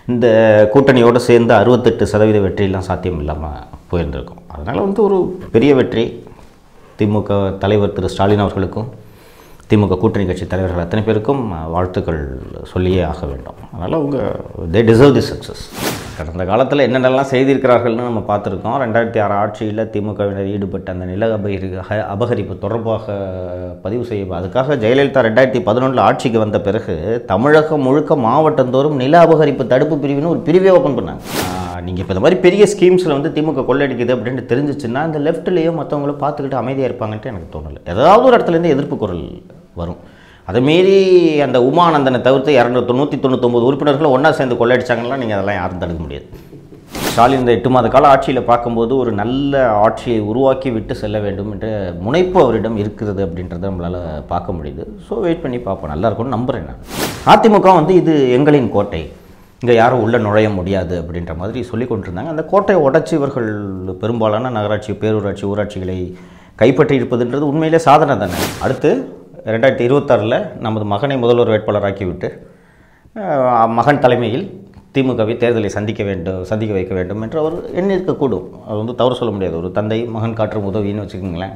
இந்த கூட்டணியோடு சேர்ந்து அறுபத்தெட்டு சதவீத வெற்றியெல்லாம் சாத்தியம் இல்லாமல் போயிருந்திருக்கும் அதனால் வந்து ஒரு பெரிய வெற்றி திமுக தலைவர் திரு ஸ்டாலின் அவர்களுக்கும் திமுக கூட்டணி கட்சி தலைவர்கள் அத்தனை பேருக்கும் வாழ்த்துக்கள் சொல்லியே ஆக வேண்டும் அதனால் அவங்க தே டிசர்வ் தி சக்ஸஸ் கடந்த காலத்தில் என்னென்னலாம் செய்திருக்கிறார்கள்னு நம்ம பார்த்துருக்கோம் ரெண்டாயிரத்தி ஆறு ஆட்சியில் திமுகவினர் ஈடுபட்ட அந்த நில அபகரி அ- அபகரிப்பு தொடர்பாக பதிவு செய்ய அதுக்காக ஜெயலலிதா ரெண்டாயிரத்தி பதினொன்றில் ஆட்சிக்கு வந்த பிறகு தமிழகம் முழுக்க மாவட்டந்தோறும் நில அபகரிப்பு தடுப்பு பிரிவுன்னு ஒரு பிரிவே ஓப்பன் பண்ணாங்க நீங்கள் இப்போ இந்த மாதிரி பெரிய ஸ்கீம்ஸில் வந்து திமுக கொள்ளடிக்குது அப்படின்ட்டு தெரிஞ்சிச்சுன்னா இந்த லெஃப்ட்லேயோ மற்றவங்களோ பார்த்துக்கிட்டு அமைதியாக இருப்பாங்கன்ட்டு எனக்கு தோணலை ஏதாவது ஒரு இடத்துலேருந்து எதிர்ப்பு குரல் வரும் அதை மீறி அந்த உமானந்தனை தவிர்த்து இரநூத்தி தொண்ணூற்றி தொண்ணூத்தொம்பது உறுப்பினர்களும் ஒன்றா சேர்ந்து கொள்ளடிச்சாங்கன்னா நீங்கள் அதெல்லாம் யாரும் தடுக்க முடியாது ஸ்டாலின் இந்த எட்டு மாத கால ஆட்சியில் பார்க்கும்போது ஒரு நல்ல ஆட்சியை உருவாக்கி விட்டு செல்ல வேண்டும் என்ற முனைப்பு அவரிடம் இருக்கிறது அப்படின்றத நம்மளால் பார்க்க முடியுது ஸோ வெயிட் பண்ணி பார்ப்போம் நல்லா இருக்கும்னு நம்புகிறேன் நான் அதிமுக வந்து இது எங்களின் கோட்டை இங்கே யாரும் உள்ளே நுழைய முடியாது அப்படின்ற மாதிரி சொல்லி கொண்டிருந்தாங்க அந்த கோட்டையை உடைச்சி இவர்கள் பெரும்பாலான நகராட்சி பேரூராட்சி ஊராட்சிகளை கைப்பற்றி இருப்பதுன்றது உண்மையிலே சாதனை தானே அடுத்து ரெண்டாயிரத்தி இருபத்தாறில் நமது மகனை முதல்வர் வேட்பாளராக்கி விட்டு அஹ், மகன் தலைமையில் திமுகவை தேர்தலை சந்திக்க வேண்டும் சந்திக்க வைக்க வேண்டும் என்று அவர் எண்ணிருக்கக்கூடும் அது வந்து தவறு சொல்ல முடியாது ஒரு தந்தை மகன் காற்றும் உதவின்னு வச்சுக்கோங்களேன்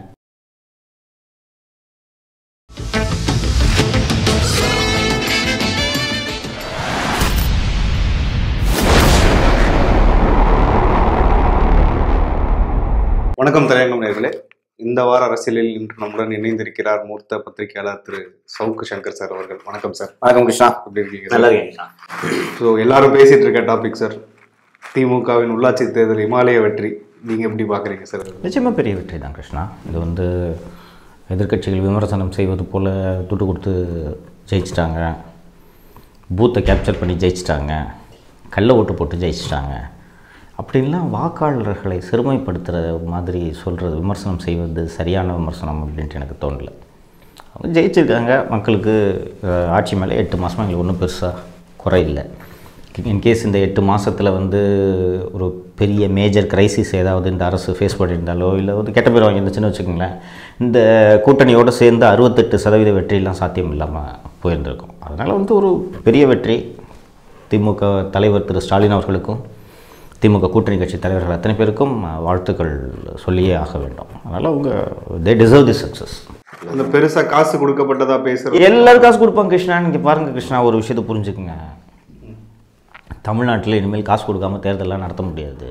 வணக்கம் திரையங்கம் நேர்களே இந்த வார அரசியலில் இன்று நம்முடன் இணைந்திருக்கிறார் மூர்த்த பத்திரிகையாளர் திரு சவுக்கு சங்கர் சார் அவர்கள் வணக்கம் சார் வணக்கம் கிருஷ்ணா எப்படி இருக்கீங்க நல்லா சார் இருக்கீங்களா ஸோ எல்லாரும் பேசிட்டு இருக்க டாபிக் சார் திமுகவின் உள்ளாட்சி தேர்தல் இமாலய வெற்றி நீங்க எப்படி பாக்குறீங்க சார் நிச்சயமாக பெரிய வெற்றி தான் கிருஷ்ணா இது வந்து எதிர்க்கட்சிகள் விமர்சனம் செய்வது போல் துட்டு கொடுத்து ஜெயிச்சிட்டாங்க பூத்தை கேப்சர் பண்ணி ஜெயிச்சிட்டாங்க கள்ள ஓட்டு போட்டு ஜெயிச்சிட்டாங்க அப்படின்லாம் வாக்காளர்களை சிறுமைப்படுத்துகிற மாதிரி சொல்கிறது விமர்சனம் செய்வது சரியான விமர்சனம் அப்படின்ட்டு எனக்கு தோணல அவங்க ஜெயிச்சிருக்காங்க மக்களுக்கு அஹ், ஆட்சி மேலே எட்டு மாதமாக எங்களுக்கு ஒன்றும் பெருசாக குறை இல்லை இன்கேஸ் இந்த எட்டு மாதத்தில் வந்து ஒரு பெரிய மேஜர் கிரைசிஸ் ஏதாவது இந்த அரசு ஃபேஸ் பண்ணியிருந்தாலோ இல்லை வந்து கெட்ட பேர் வாங்கியிருந்துச்சுன்னு வச்சுக்கோங்களேன் இந்த கூட்டணியோடு சேர்ந்து அறுபத்தெட்டு சதவீத வெற்றியெல்லாம் சாத்தியம் இல்லாமல் போயிருந்திருக்கும் அதனால் வந்து ஒரு பெரிய வெற்றி திமுக தலைவர் திரு ஸ்டாலின் அவர்களுக்கும் திமுக கூட்டணி கட்சி தலைவர்கள் அத்தனை பேருக்கும் வாழ்த்துக்கள் சொல்லியே ஆக வேண்டும் அதனால் அவங்க தே டிசர்வ் தி சக்ஸஸ் அந்த பெருசா காசு கொடுக்கப்பட்டதா பேசுறது எல்லாரும் காசு கொடுப்பாங்க கிருஷ்ணா நீங்கள் பாருங்கள் கிருஷ்ணா ஒரு விஷயத்தை புரிஞ்சுக்குங்க தமிழ்நாட்டில் இனிமேல் காசு கொடுக்காம தேர்தலெலாம் நடத்த முடியாது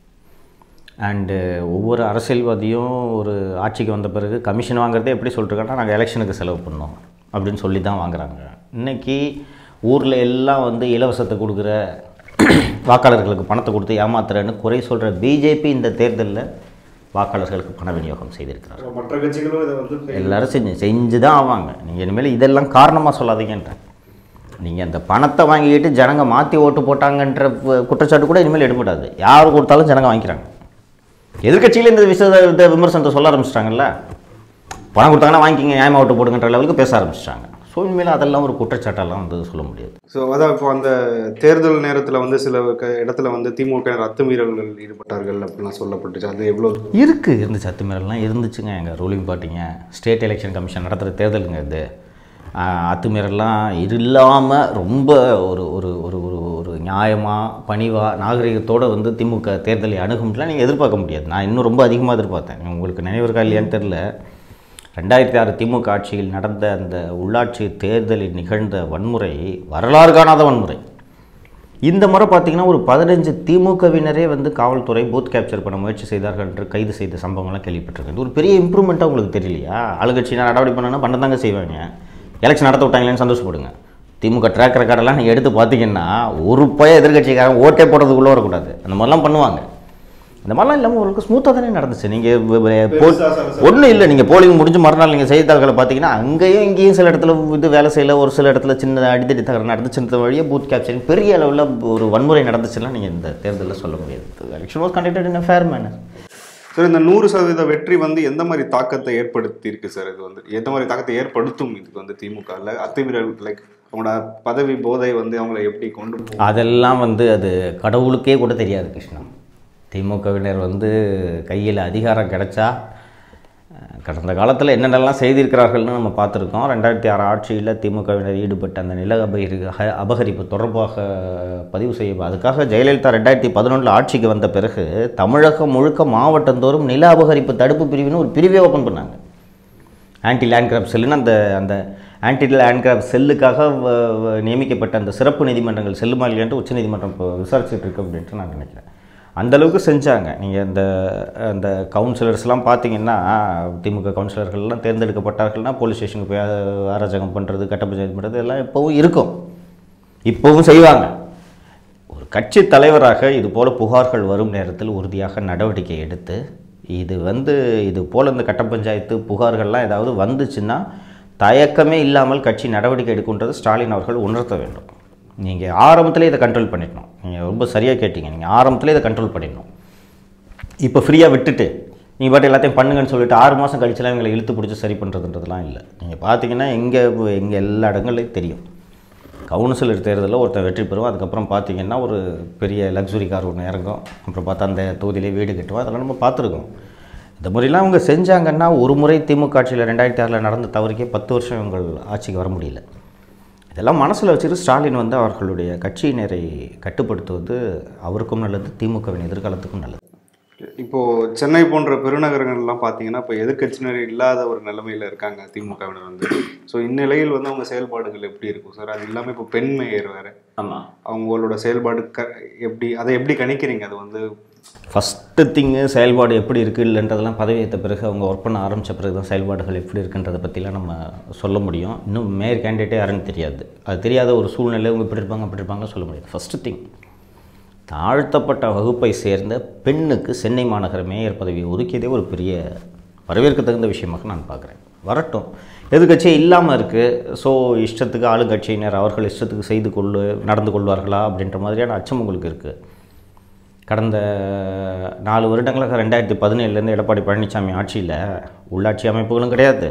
அண்டு ஒவ்வொரு அரசியல்வாதியும் ஒரு ஆட்சிக்கு வந்த பிறகு கமிஷன் வாங்குறதே எப்படி சொல்லிட்டுருக்காங்கன்னா நாங்கள் எலெக்ஷனுக்கு செலவு பண்ணோம் அப்படின்னு சொல்லி தான் வாங்குறாங்க இன்றைக்கி ஊரில் எல்லாம் வந்து இலவசத்தை கொடுக்குற வாக்காளர்களுக்கு பணத்தை கொடுத்து ஏமாத்துறேன்னு குறை சொல்கிற பிஜேபி இந்த தேர்தலில் வாக்காளர்களுக்கு பண விநியோகம் செய்திருக்கிறார் மற்ற கட்சிகளும் இதை வந்து எல்லாரும் செஞ்சு செஞ்சு தான் ஆவாங்க நீங்கள் இனிமேல் இதெல்லாம் காரணமாக சொல்லாதீங்கன்றேன் நீங்கள் அந்த பணத்தை வாங்கிக்கிட்டு ஜனங்க மாற்றி ஓட்டு போட்டாங்கன்ற கு- குற்றச்சாட்டு கூட இனிமேல் எடுபடாது யார் கொடுத்தாலும் ஜனங்க வாங்கிக்கிறாங்க எதிர்க்கட்சியில் இந்த விஷயத்தை இந்த விமர்சனத்தை சொல்ல ஆரம்பிச்சிட்டாங்கல்ல பணம் கொடுத்தாங்கன்னா வாங்கிக்கிங்க நியாயமாக ஓட்டு போடுங்கன்ற லெவலுக்கு பேச ஆரம்பிச்சிட்டாங்க ஸோ இனிமேல் அதெல்லாம் ஒரு குற்றச்சாட்டெல்லாம் வந்து சொல்ல முடியாது ஸோ அதான் இப்போ அந்த தேர்தல் நேரத்துல வந்து சில க- இடத்துல வந்து திமுக அத்துமீறல்கள் ஈடுபட்டார்கள் அப்படிலாம் சொல்லப்பட்டுச்சு அது எவ்வளவு இருக்குது இருந்துச்சு அத்துமீறல்லாம் இருந்துச்சுங்க எங்கள் ரூலிங் பார்ட்டிங்க ஸ்டேட் எலெக்ஷன் கமிஷன் நடத்துகிற தேர்தலுங்க இது ஆஹ் அத்துமீறல்லாம் இல்லாமல் ரொம்ப ஒரு ஒரு ஒரு ஒரு ஒரு நியாயமாக பணிவாக நாகரிகத்தோடு வந்து திமுக தேர்தலை அணுகும்லாம் நீங்கள் எதிர்பார்க்க முடியாது நான் இன்னும் ரொம்ப அதிகமாக எதிர்பார்த்தேன் உங்களுக்கு நினைவு இருக்கா இல்லையான்னு தெரில ரெண்டாயிரத்தி ஆறு திமுக ஆட்சியில் நடந்த அந்த உள்ளாட்சி தேர்தலில் நிகழ்ந்த வன்முறை வரலாறு காணாத வன்முறை இந்த முறை பார்த்தீங்கன்னா ஒரு பதினஞ்சு திமுகவினரே வந்து காவல்துறை பூத் கேப்சர் பண்ண முயற்சி செய்தார்கள் என்று கைது செய்த சம்பவங்கள்லாம் கேள்விப்பட்டிருக்கேன் இது ஒரு பெரிய இம்ப்ரூவ்மெண்ட்டாக உங்களுக்கு தெரியலையா ஆளுங்கட்சியினர் நடவடிக்கை பண்ணனா பண்ண தாங்க செய்வாங்க எலெக்ஷன் நடத்த விட்டாங்களேன்னு சந்தோஷப்படுங்க திமுக ட்ராக் ரெக்கார்டெல்லாம் நீங்கள் எடுத்து பார்த்தீங்கன்னா ஒரு பய எதிர்கட்சிக்காரன் ஓட்டே போடுறதுக்குள்ளே வரக்கூடாது அந்த மாதிரிலாம் பண்ணுவாங்க அந்த மாதிரிலாம் இல்லாமல் உங்களுக்கு ஸ்மூத்தாக தானே நடந்துச்சு நீங்கள் ஒன்றும் இல்லை நீங்கள் போலிங் முடிஞ்சு மறுநாள் நீங்கள் செய்தித்தாள்களை பார்த்தீங்கன்னா அங்கேயும் இங்கேயும் சில இடத்துல இது வேலை செய்யல ஒரு சில இடத்துல சின்ன அடித்தடி தகரம் நடந்து சின்ன வழியாக பூத் கேப்சரிங் பெரிய அளவில் ஒரு வன்முறை நடந்துச்சுலாம் நீங்கள் இந்த தேர்தலில் சொல்ல முடியாது election was conducted in fair manner sir இந்த நூறு சதவீத வெற்றி வந்து எந்த மாதிரி தாக்கத்தை ஏற்படுத்தி இருக்கு சார் இது வந்து எந்த மாதிரி தாக்கத்தை ஏற்படுத்தும் இதுக்கு வந்து திமுகல அத்துமீறல் லைக் அவங்களோட பதவி போதை வந்து அவங்கள எப்படி கொண்டு போகும் அதெல்லாம் வந்து அது கடவுளுக்கே கூட தெரியாது கிருஷ்ணா திமுகவினர் வந்து கையில் அதிகாரம் கிடைச்சா கடந்த காலத்தில் என்னென்னலாம் செய்திருக்கிறார்கள்னு நம்ம பார்த்துருக்கோம் ரெண்டாயிரத்தி ஆறு ஆட்சியில் திமுகவினர் ஈடுபட்ட அந்த நில அபகரி அ- அபகரிப்பு தொடர்பாக பதிவு செய்ய அதுக்காக ஜெயலலிதா ரெண்டாயிரத்தி பதினொன்றில் ஆட்சிக்கு வந்த பிறகு தமிழகம் முழுக்க மாவட்டந்தோறும் நில அபகரிப்பு தடுப்பு பிரிவுன்னு ஒரு பிரிவே ஓப்பன் பண்ணாங்க ஆன்டி லேண்ட் கிராப் செல்லுன்னு அந்த அந்த ஆன்டி லேண்ட் கிராப் செல்லுக்காக வ- வ- நியமிக்கப்பட்ட அந்த சிறப்பு நீதிமன்றங்கள் செல்லுமா இல்லையான்ட்டு உச்சநீதிமன்றம் இப்போ விசாரிச்சுட்டு இருக்கு அப்படின்ட்டு நான் நினைக்கிறேன் அந்த அளவுக்கு செஞ்சாங்க நீங்கள் இந்த அந்த கவுன்சிலர்ஸ்லாம் பார்த்தீங்கன்னா திமுக கவுன்சிலர்கள்லாம் தேர்ந்தெடுக்கப்பட்டார்கள்னா போலீஸ் ஸ்டேஷனுக்கு போய் அ- அராஜகம் பண்ணுறது கட்ட பஞ்சாயத்து பண்ணுறது எல்லாம் இப்போவும் இருக்கும் இப்போவும் செய்வாங்க ஒரு கட்சி தலைவராக இது போல புகார்கள் வரும் நேரத்தில் உறுதியாக நடவடிக்கை எடுத்து இது வந்து இது போல் இந்த கட்ட பஞ்சாயத்து புகார்கள்லாம் ஏதாவது வந்துச்சுன்னா தயக்கமே இல்லாமல் கட்சி நடவடிக்கை எடுக்குன்றது ஸ்டாலின் அவர்கள் உணர்த்த வேண்டும் நீங்கள் ஆரம்பத்திலே இதை கண்ட்ரோல் பண்ணிடணும் நீங்கள் ரொம்ப சரியாக கேட்டீங்க நீங்கள் ஆரம்பத்திலே இதை கண்ட்ரோல் பண்ணிடணும் இப்போ ஃப்ரீயாக விட்டுட்டு நீங்கள் பாட்டு எல்லாத்தையும் பண்ணுங்கன்னு சொல்லிட்டு ஆறு மாதம் கழிச்சுலாம் இவங்களை இழுத்து பிடிச்சி சரி பண்ணுறதுன்றதுலாம் இல்லை நீங்கள் பார்த்தீங்கன்னா எங்கே எங்கே எல்லா இடங்கள்லையும் தெரியும் கவுன்சிலர் தேர்தலில் ஒருத்தன் வெற்றி பெறுவான் அதுக்கப்புறம் பார்த்தீங்கன்னா ஒரு பெரிய லக்ஸுரி கார் ஒன்று இறங்கும் அப்புறம் பார்த்தா அந்த தொகுதியிலே வீடு கட்டுவோம் அதெல்லாம் நம்ம பார்த்துருக்கோம் இந்த முறையெல்லாம் அவங்க செஞ்சாங்கன்னா ஒரு முறை திமுக ஆட்சியில் ரெண்டாயிரத்தி ஆறில் நடந்த தவறுக்கே பத்து வருஷம் இவங்க ஆட்சிக்கு வர முடியல இதெல்லாம் மனசில் வச்சுட்டு ஸ்டாலின் வந்து அவர்களுடைய கட்சியினரை கட்டுப்படுத்துவது அவருக்கும் நல்லது திமுகவின் எதிர்காலத்துக்கும் நல்லது இப்போ சென்னை போன்ற பெருநகரங்கள்லாம் பார்த்தீங்கன்னா இப்போ எதிர்க்கட்சியினர் இல்லாத ஒரு நிலைமையில இருக்காங்க திமுகவினர் வந்து ஸோ இந்நிலையில் வந்து அவங்க செயல்பாடுகள் எப்படி இருக்கும் சார் அது இல்லாமல் இப்போ பெண் மேயர் வேற ஆமாம் அவங்களோட செயல்பாடு க எப்படி அதை எப்படி கணிக்கிறீங்க அது வந்து ஃபஸ்ட்டு திங்கு செயல்பாடு எப்படி இருக்குது இல்லைன்றதெல்லாம் பதவி ஏற்ற பிறகு அவங்க ஒர்க் பண்ண ஆரம்பித்த பிறகு தான் செயல்பாடுகள் எப்படி இருக்குன்றதை பற்றிலாம் நம்ம சொல்ல முடியும் இன்னும் மேயர் கேண்டிடேட்டே யாருன்னு தெரியாது அது தெரியாத ஒரு சூழ்நிலை அவங்க இப்படி இருப்பாங்க அப்படி இருப்பாங்க சொல்ல முடியாது ஃபஸ்ட்டு திங் தாழ்த்தப்பட்ட வகுப்பை சேர்ந்த பெண்ணுக்கு சென்னை மாநகர மேயர் பதவியை ஒதுக்கியதே ஒரு பெரிய வரவேற்க தகுந்த விஷயமாக நான் பார்க்குறேன் வரட்டும் எதிர்கட்சியே இல்லாமல் இருக்குது ஸோ இஷ்டத்துக்கு ஆளுங்கட்சியினர் அவர்கள் இஷ்டத்துக்கு செய்து கொள்ளு நடந்து கொள்வார்களா அப்படின்ற மாதிரியான அச்சம் உங்களுக்கு இருக்குது கடந்த நாலு வருடங்களாக ரெண்டாயிரத்தி பதினேழுலேருந்து எடப்பாடி பழனிசாமி ஆட்சியில் உள்ளாட்சி அமைப்புகளும் கிடையாது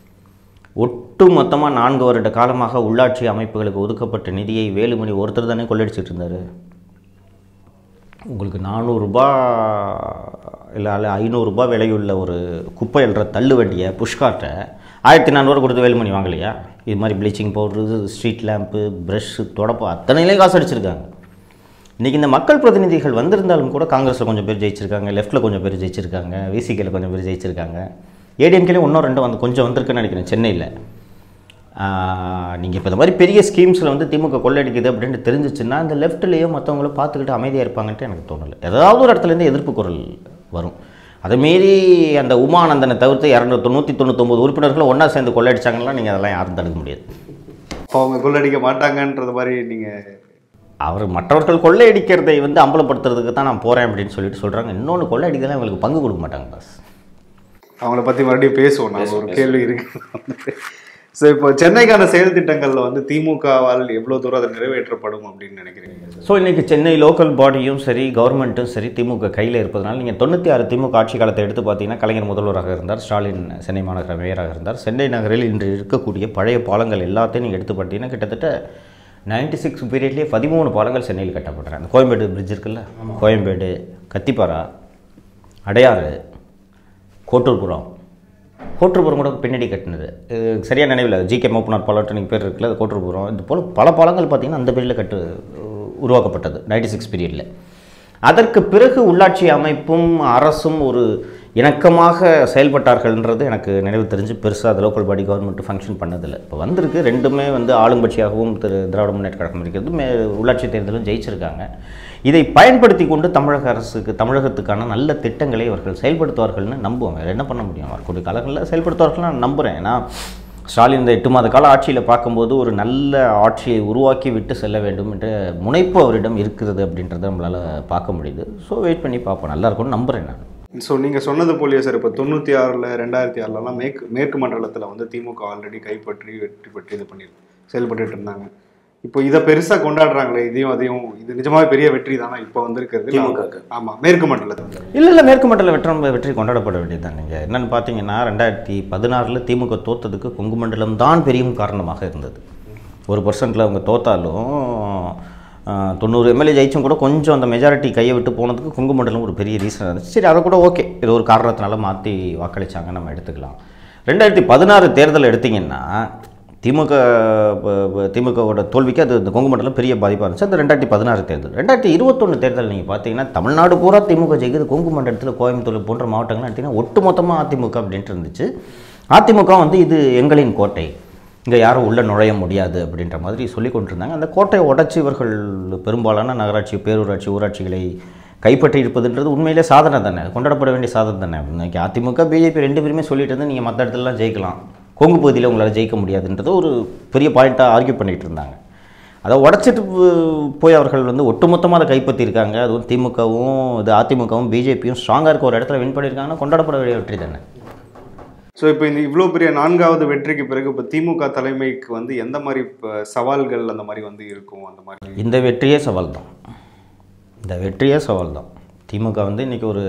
ஒட்டு மொத்தமாக நான்கு வருட காலமாக உள்ளாட்சி அமைப்புகளுக்கு ஒதுக்கப்பட்ட நிதியை வேலுமணி ஒருத்தர் தானே கொள்ளடிச்சிட்டு இருந்தார் உங்களுக்கு நானூறுரூபா இல்லை அல்ல ஐநூறுரூபா விலையுள்ள ஒரு குப்பை எழுற தள்ளு வண்டியை புஷ்கார்ட்டை ஆயிரத்தி நானூறு கொடுத்து வேலுமணி வாங்கலையா இது மாதிரி bleaching powder street lamp brush தொடப்பம் அத்தனையிலையும் காசு அடிச்சிருக்காங்க இன்றைக்கி இந்த மக்கள் பிரதிநிதிகள் வந்திருந்தாலும் கூட காங்கிரஸில் கொஞ்சம் பேர் ஜெயிச்சிருக்காங்க லெஃப்ட்டில் கொஞ்சம் பேர் ஜெயிச்சிருக்காங்க விசிகேல கொஞ்சம் பேர் ஜெயிச்சிருக்காங்க ஏடிஎம்கேலையும் ஒன்றும் ரெண்டும் வந்து கொஞ்சம் வந்திருக்குன்னு நினைக்கிறேன் சென்னையில் நீங்கள் இப்போ இந்த மாதிரி பெரிய ஸ்கீம்ஸில் வந்து திமுக கொள்ளடிக்குது அப்படின்னு தெரிஞ்சிச்சுன்னா இந்த லெஃப்ட்லேயோ மற்றவங்களும் பார்த்துக்கிட்டு அமைதியாக இருப்பாங்கன்ட்டு எனக்கு தோணலை ஏதாவது ஒரு இடத்துலேருந்து எதிர்ப்பு குரல் வரும் அதை மீறி அந்த உமானந்தனை தவிர்த்து இரநூத்தி தொண்ணூற்றி தொண்ணூத்தொம்பது உறுப்பினர்கள் ஒன்றா சேர்ந்து கொள்ளடிச்சாங்கன்னா நீங்கள் அதெல்லாம் யாரும் தடுக்க முடியாது இப்போ அவங்க கொள்ளடிக்க மாட்டாங்கன்றது மாதிரி நீங்க அவர் மற்றவர்கள் கொள்ளையடிக்கிறதை வந்து அம்பலப்படுத்துறதுக்கு தான் நான் போகிறேன் அப்படின்னு சொல்லிட்டு சொல்கிறாங்க இன்னொன்று கொள்ளையடிக்கலாம் இவங்களுக்கு பங்கு கொடுக்க மாட்டாங்க பாஸ் அவங்கள பத்தி மறுபடியும் பேசுவோம் நான் ஒரு கேள்வி இருக்கு ஸோ இப்போ சென்னைக்கான செயல் திட்டங்கள்ல வந்து திமுகவால் எவ்வளவு தூரம் அது நிறைவேற்றப்படும் அப்படின்னு நினைக்கிறீங்க ஸோ இன்றைக்கி சென்னை லோக்கல் பாடியும் சரி கவர்மெண்ட்டும் சரி திமுக கையில் இருப்பதனால நீங்கள் தொண்ணூற்றி ஆறு திமுக ஆட்சி காலத்தை எடுத்து பார்த்தீங்கன்னா கலைஞர் முதல்வராக இருந்தார் ஸ்டாலின் சென்னை மாநகர மேயராக இருந்தார் சென்னை நகரில் இன்று இருக்கக்கூடிய பழைய பாலங்கள் எல்லாத்தையும் நீங்கள் எடுத்து பார்த்தீங்கன்னா கிட்டத்தட்ட நைன்டி சிக்ஸ் பீரியட்லேயே பதிமூணு பாலங்கள் சென்னையில் கட்டப்படுறேன் அந்த கோயம்பேடு பிரிட்ஜ் இருக்குல்ல கோயம்பேடு கத்திப்பாரா அடையாறு கோட்டூர்புரம் கோட்டூர்புரம் கூட பின்னாடி கட்டினது இது சரியாக நினைவில் ஜி கே மூப்பனார் பாலாட்டு பேர் இருக்குல்ல அது கோட்டூர்புரம் இது போல் பல பாலங்கள் பார்த்திங்கன்னா அந்த பீரியடில் கட்டு உருவாக்கப்பட்டது நைன்டி சிக்ஸ் பீரியடில் அதற்கு பிறகு உள்ளாட்சி அமைப்பும் அரசும் ஒரு இணக்கமாக செயல்பட்டார்கள்ன்றது எனக்கு நினைவு தெரிஞ்சு பெருசாக அது லோக்கல் பாடி கவர்மெண்ட் ஃபங்க்ஷன் பண்ணதில்லை இப்போ வந்திருக்கு ரெண்டுமே வந்து ஆளுங்கட்சியாகவும் திரு திராவிட முன்னேற்ற கழகம் இருக்கிறது மே உள்ளாட்சி தேர்தலும் ஜெயிச்சிருக்காங்க இதை பயன்படுத்தி கொண்டு தமிழக அரசுக்கு தமிழகத்துக்கான நல்ல திட்டங்களை அவர்கள் செயல்படுத்துவார்கள்னு நம்புவாங்க வேற என்ன பண்ண முடியும் வரக்கூடிய காலங்களில் செயல்படுத்துவார்கள் நான் நம்புகிறேன் ஏன்னா ஸ்டாலின் இந்த எட்டு மாத கால ஆட்சியில் பார்க்கும்போது ஒரு நல்ல ஆட்சியை உருவாக்கி விட்டு செல்ல வேண்டும் என்ற முனைப்பு அவரிடம் இருக்கிறது அப்படின்றத நம்மளால் பார்க்க முடியுது ஸோ வெயிட் பண்ணி பார்ப்போம் நல்லா இருக்கும்னு நம்புகிறேன் நான் ஸோ நீங்க சொன்னது போலியே சார் இப்போ தொண்ணூற்றி ஆறில் ரெண்டாயிரத்தி ஆறுலலாம் மேற்கு மேற்கு மண்டலத்தில் வந்து திமுக ஆல்ரெடி கைப்பற்றி வெற்றி பெற்று இது பண்ணி செயல்பட்டுட்டு இருந்தாங்க இப்போ இதை பெருசா கொண்டாடுறாங்களே இதையும் அதையும் இது நிஜமாவே பெரிய வெற்றி தானே இப்போ வந்திருக்கிறது திமுகக்கு. ஆமா மேற்கு மண்டலத்தில் இல்லை இல்லை மேற்கு மண்டல வெற்றம் வெற்றி கொண்டாடப்பட வேண்டியது தான் நீங்கள் என்னென்னு பார்த்தீங்கன்னா ரெண்டாயிரத்தி பதினாறில் திமுக தோத்ததுக்கு கொங்கு மண்டலம் தான் பெரிய காரணமாக இருந்தது ஒரு பர்சன்ட்டில் அவங்க தோத்தாலும் ஆஹ், தொண்ணூறு எம்எல்ஏ ஜெயிச்சும் கூட கொஞ்சம் அந்த மெஜாரிட்டி கையை விட்டு போனதுக்கு கொங்கு மண்டலம் ஒரு பெரிய ரீசன் இருந்துச்சு சரி அதை கூட ஓகே இது ஒரு காரணத்தினால மாற்றி வாக்களிச்சாங்க நம்ம எடுத்துக்கலாம் ரெண்டாயிரத்தி பதினாறு தேர்தல் எடுத்திங்கன்னா திமுக ப- ப- திமுகவோட தோல்விக்கு அது இந்த கொங்கு மண்டலம் பெரிய பாதிப்பாக இருந்துச்சு அந்த ரெண்டாயிரத்தி பதினாறு தேர்தல் ரெண்டாயிரத்தி இருபத்தொன்று தேர்தல் நீங்கள் பார்த்தீங்கன்னா தமிழ்நாடு பூரா திமுக ஜெயிக்குது கொங்கு மண்டலத்தில் கோயம்புத்தூர் போன்ற மாவட்டங்கள்லாம் எடுத்திங்கன்னா ஒட்டுமொத்தமாக அதிமுக அப்படின்ட்டு இருந்துச்சு அதிமுக வந்து இது எங்களின் கோட்டை இங்கே யாரும் உள்ளே நுழைய முடியாது அப்படின்ற மாதிரி சொல்லி கொண்டிருந்தாங்க அந்த கோட்டையை உடைச்சி இவர்கள் பெரும்பாலான நகராட்சி பேரூராட்சி ஊராட்சிகளை கைப்பற்றி இருப்பதுன்றது உண்மையிலே சாதனை தானே அது கொண்டாடப்பட வேண்டிய சாதனை தானே இன்னைக்கு அதிமுக பிஜேபி ரெண்டு பேருமே சொல்லிட்டு இருந்து நீங்கள் மற்ற இடத்துலலாம் ஜெயிக்கலாம் கொங்கு பகுதியில் உங்களால் ஜெயிக்க முடியாதுன்றது ஒரு பெரிய பாயிண்ட்டாக ஆர்கியூ பண்ணிகிட்டு இருந்தாங்க அதை உடச்சிட்டு போ- போய் அவர்கள் வந்து ஒட்டுமொத்தமாக அதை கைப்பற்றியிருக்காங்க அதுவும் திமுகவும் இது அதிமுகவும் பிஜேபியும் ஸ்ட்ராங்காக இருக்க ஒரு இடத்துல வின் பண்ணியிருக்காங்கன்னா கொண்டாடப்பட வேண்டிய வெற்றி தானே ஸோ இப்போ இந்த இவ்வளோ பெரிய நான்காவது வெற்றிக்கு பிறகு இப்போ திமுக தலைமைக்கு வந்து எந்த மாதிரி இப்போ சவால்கள் அந்த மாதிரி வந்து இருக்கும் அந்த மாதிரி இந்த வெற்றியே சவால் தான் இந்த வெற்றியே சவால் தான் திமுக வந்து இன்றைக்கி ஒரு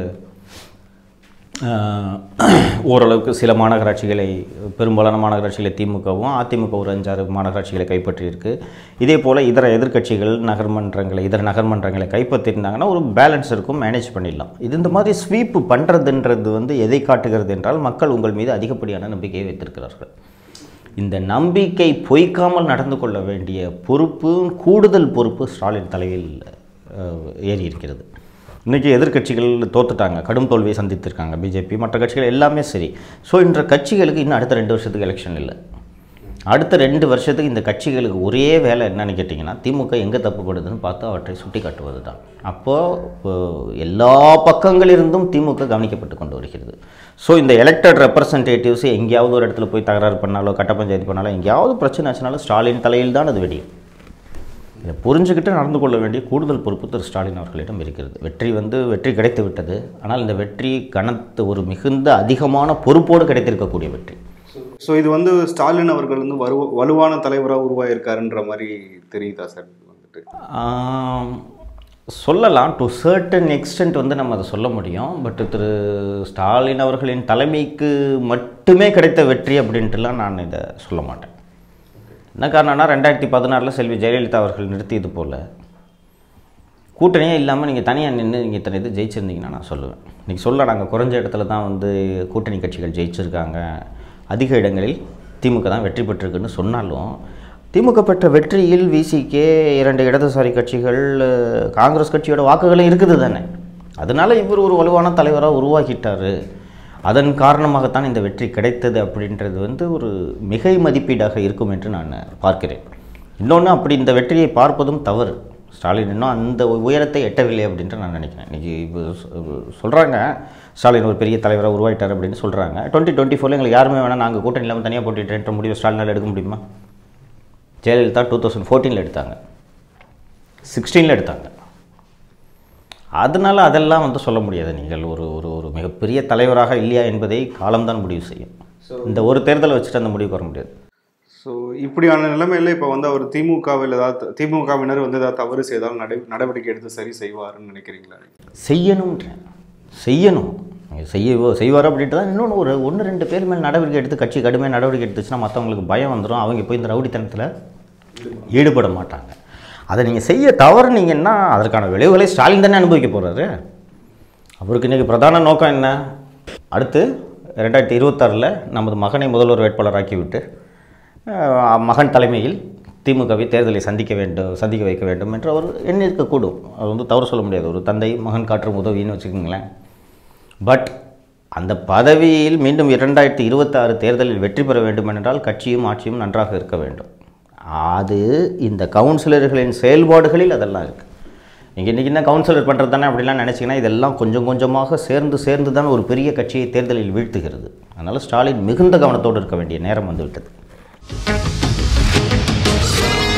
ஆஹ், ஓரளவுக்கு சில மாநகராட்சிகளை பெரும்பாலான மாநகராட்சிகளை திமுகவும் அதிமுக ஒரு அஞ்சாறு மாநகராட்சிகளை கைப்பற்றியிருக்கு இதே போல் இதர எதிர்க்கட்சிகள் நகர்மன்றங்களை இதர நகர்மன்றங்களை கைப்பற்றியிருந்தாங்கன்னா ஒரு பேலன்ஸ் இருக்கும் மேனேஜ் பண்ணிடலாம் இது இந்த மாதிரி ஸ்வீப் பண்ணுறதுன்றது வந்து எதை காட்டுகிறது என்றால் மக்கள் உங்கள் மீது அதிகப்படியான நம்பிக்கையை வைத்திருக்கிறார்கள் இந்த நம்பிக்கை பொய்க்காமல் நடந்து கொள்ள வேண்டிய பொறுப்பு கூடுதல் பொறுப்பு ஸ்டாலின் தலையில் அஹ், ஏறி இருக்கிறது இன்றைக்கி எதிர்க்கட்சிகள் தோத்துட்டாங்க கடும் தோல்வியை சந்தித்திருக்காங்க பிஜேபி மற்ற கட்சிகள் எல்லாமே சரி ஸோ இன்ற கட்சிகளுக்கு இன்னும் அடுத்த ரெண்டு வருஷத்துக்கு எலெக்ஷன் இல்லை அடுத்த ரெண்டு வருஷத்துக்கு இந்த கட்சிகளுக்கு ஒரே வேலை என்னன்னு கேட்டிங்கன்னா திமுக எங்கே தப்புப்படுதுன்னு பார்த்து அவற்றை சுட்டி காட்டுவது தான் அப்போது எல்லா பக்கங்களிலிருந்தும் திமுக கவனிக்கப்பட்டு கொண்டு வருகிறது ஸோ இந்த எலெக்டட் ரெப்ரசன்டேட்டிவ்ஸ் எங்கேயாவது ஒரு இடத்துல போய் தகராறு பண்ணாலோ கட்ட பஞ்சாயத்து பண்ணாலோ எங்கேயாவது பிரச்சனை ஆச்சுனாலும் ஸ்டாலின் தலையில் தான் அது வெடியும் இதை புரிஞ்சுக்கிட்டு நடந்து கொள்ள வேண்டிய கூடுதல் பொறுப்பு திரு ஸ்டாலின் அவர்களிடம் இருக்கிறது வெற்றி வந்து வெற்றி கிடைத்து விட்டது ஆனால் இந்த வெற்றி கனத்து ஒரு மிகுந்த அதிகமான பொறுப்போடு கிடைத்திருக்கக்கூடிய வெற்றி ஸோ இது வந்து ஸ்டாலின் அவர்கள் வந்து வரு வலுவான தலைவராக உருவாயிருக்காருன்ற மாதிரி தெரியுதா சார் வந்துட்டு ஆம், சொல்லலாம் டு சர்டன் எக்ஸ்டென்ட் வந்து நம்ம அதை சொல்ல முடியும் பட் திரு ஸ்டாலின் அவர்களின் தலைமைக்கு மட்டுமே கிடைத்த வெற்றி அப்படின்ட்டுலாம் நான் இதை சொல்ல மாட்டேன் என்ன காரணம்னா ரெண்டாயிரத்தி பதினாறில் செல்வி ஜெயலலிதா அவர்கள் நிறுத்தியது போல் கூட்டணியே இல்லாமல் நீங்கள் தனியாக நின்று நீங்கள் இத்தனை இது ஜெயிச்சிருந்தீங்கன்னா நான் சொல்லுவேன் இன்றைக்கி சொல்ல நாங்கள் குறைஞ்ச இடத்துல தான் வந்து கூட்டணி கட்சிகள் ஜெயிச்சிருக்காங்க அதிக இடங்களில் திமுக தான் வெற்றி பெற்றிருக்குன்னு சொன்னாலும் திமுக பெற்ற வெற்றியில் விசிகே இரண்டு இடதுசாரி கட்சிகள் அஹ், காங்கிரஸ் கட்சியோட வாக்குகளும் இருக்குது தானே அதனால இவர் ஒரு வலுவான தலைவராக உருவாக்கிட்டார் அதன் காரணமாகத்தான் இந்த வெற்றி கிடைத்தது அப்படின்றது வந்து ஒரு மிகை மதிப்பீடாக இருக்கும் என்று நான் பார்க்கிறேன் இன்னொன்று அப்படி இந்த வெற்றியை பார்ப்பதும் தவறு ஸ்டாலின் இன்னும் அந்த உயரத்தை எட்டவில்லை அப்படின்ட்டு நான் நினைக்கிறேன் இன்றைக்கி இப்போ சொல்கிறாங்க ஸ்டாலின் ஒரு பெரிய தலைவராக உருவாயிட்டார் அப்படின்னு சொல்கிறாங்க டுவெண்ட்டி டுவெண்ட்டி ஃபோரில் எங்களுக்கு யாருமே வேணாம் நாங்கள் கூட்டணி இல்லாமல் தனியாக போட்டிட்டுன்ற முடிவு ஸ்டாலினால் எடுக்க முடியுமா ஜெயலலிதா டூ தௌசண்ட் ஃபோர்டீனில் எடுத்தாங்க சிக்ஸ்டீனில் எடுத்தாங்க அதனால் அதெல்லாம் வந்து சொல்ல முடியாது நீங்கள் ஒரு ஒரு ஒரு மிகப்பெரிய தலைவராக இல்லையா என்பதை காலம்தான் முடிவு செய்யும் இந்த ஒரு தேர்தலை வச்சுட்டு அந்த முடிவுக்கு வர முடியாது ஸோ இப்படியான நிலைமையில இப்போ வந்து அவர் திமுகவில் ஏதாவது திமுகவினர் வந்து ஏதாவது தவறு செய்தாலும் நடை நடவடிக்கை எடுத்து சரி செய்வாருன்னு நினைக்கிறீங்களா செய்யணுன்றேன் செய்யணும் நீங்க செய்ய செய்வார் அப்படின்ட்டு தான் இன்னொன்று ஒரு ஒன்று ரெண்டு பேர் மேல் நடவடிக்கை எடுத்து கட்சி கடுமையாக நடவடிக்கை எடுத்துச்சுன்னா மற்றவங்களுக்கு பயம் வந்துடும் அவங்க போய் இந்த ரவுடித்தனத்தில் ஈடுபட மாட்டாங்க அதை நீங்கள் செய்ய தவறுனீங்கன்னா அதற்கான விளைவுகளை ஸ்டாலின் தானே அனுபவிக்க போகிறாரு அவருக்கு இன்றைக்கி பிரதான நோக்கம் என்ன அடுத்து ரெண்டாயிரத்தி இருபத்தாறில் நமது மகனை முதல்வர் வேட்பாளராக்கி விட்டு அஹ், மகன் தலைமையில் திமுகவை தேர்தலை சந்திக்க வேண்டும் சந்திக்க வைக்க வேண்டும் என்று அவர் எண்ணிருக்கக்கூடும் அது வந்து தவறு சொல்ல முடியாது ஒரு தந்தை மகன் காற்றும் உதவின்னு வச்சுக்கோங்களேன் பட் அந்த பதவியில் மீண்டும் இரண்டாயிரத்தி இருபத்தாறு தேர்தலில் வெற்றி பெற வேண்டும் என்றால் கட்சியும் ஆட்சியும் நன்றாக இருக்க வேண்டும் அது இந்த கவுன்சிலர்களின் செயல்பாடுகளில் அதெல்லாம் இருக்குது நீங்கள் இன்றைக்கி என்ன கவுன்சிலர் பண்ணுறது தானே அப்படிலாம் நினச்சிங்கன்னா இதெல்லாம் கொஞ்சம் கொஞ்சமாக சேர்ந்து சேர்ந்து தான் ஒரு பெரிய கட்சியை தேர்தலில் வீழ்த்துகிறது அதனால் ஸ்டாலின் மிகுந்த கவனத்தோடு இருக்க வேண்டிய நேரம் வந்துவிட்டது